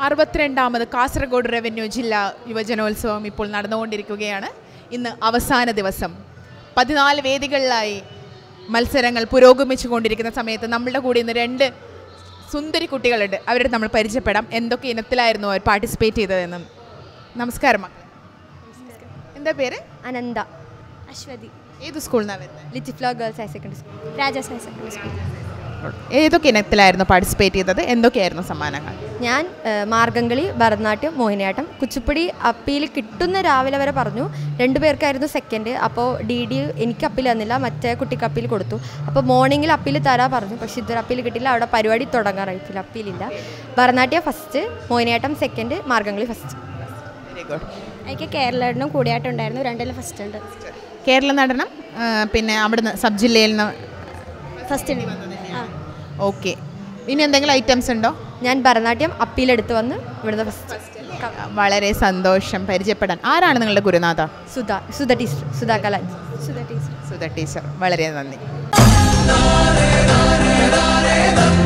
അറുപത്തിരണ്ടാമത് Kasaragod revenue ജില്ലാ യുവജനോത്സവം ഇപ്പോൾ നടന്നുകൊണ്ടിരിക്കുകയാണ് ഇന്ന് അവസാന ദിവസം പതിനാല് വേദികളിലായി മത്സരങ്ങൾ പുരോഗമിച്ചു കൊണ്ടിരിക്കുന്ന സമയത്ത് നമ്മളുടെ കൂടെ ഇന്ന് രണ്ട് സുന്ദരി കുട്ടികളുണ്ട് അവരുടെ നമ്മൾ പരിചയപ്പെടാം എന്തൊക്കെ ഇനത്തിലായിരുന്നു അവർ പാർട്ടിസിപ്പേറ്റ് ചെയ്തതെന്നും നമസ്കാരം മക്കളെ എന്താ പേര് അനന്ത അശ്വതി ഏത് സ്കൂളിൽ നിന്നാണ് വരുന്നത് little flower girls higher secondary school Rajas higher secondary school ഏതൊക്കെ ഇനത്തിലായിരുന്നു പാർട്ടിസിപ്പേറ്റ് ചെയ്തത് എന്തൊക്കെയായിരുന്നു സമ്മാനങ്ങൾ ഞാൻ ഏഹ്, മാർഗംകളി ഭരതനാട്യം മോഹിനിയാട്ടം കുച്ചിപ്പുടി അപ്പീൽ കിട്ടുന്ന രാവിലെ വരെ പറഞ്ഞു രണ്ടു പേർക്കായിരുന്നു സെക്കൻഡ് അപ്പോൾ ഡി ഡി എനിക്ക് അപ്പീൽ തന്നില്ല മറ്റേ കുട്ടിക്ക് അപ്പീൽ കൊടുത്തു അപ്പോൾ മോർണിംഗിൽ അപ്പീൽ തരാ പറഞ്ഞു പക്ഷേ ഇതൊരു അപ്പീൽ കിട്ടില്ല അവിടെ പരിപാടി തുടങ്ങാറായിട്ടില്ല അപ്പീലില്ല Bharatanatyam first Mohiniyattam second Margamkali first very good എനിക്ക് കേരളനും കൂടിയായിട്ടുണ്ടായിരുന്നു രണ്ടിലും ഫസ്റ്റ് ഉണ്ട് കേരള നടനം ആ, പിന്നെ അവിടുന്ന് സബ് ജില്ലയിൽ നിന്ന് ഫസ്റ്റ് ആ ഓക്കെ ഇനി എന്തെങ്കിലും ഐറ്റംസ് ഉണ്ടോ ഞാൻ ഭരതനാട്യം അപ്പീലെടുത്ത് വന്ന് ഇവിടുന്ന് ഫസ്റ്റ് വളരെ സന്തോഷം പരിചയപ്പെടാൻ ആരാണ് നിങ്ങളുടെ ഗുരുനാഥ സുധ സുധ ടീച്ചർ സുധാ കലാജ് സുധ ടീച്ചർ സുധ ടീച്ചർ വളരെ നന്ദി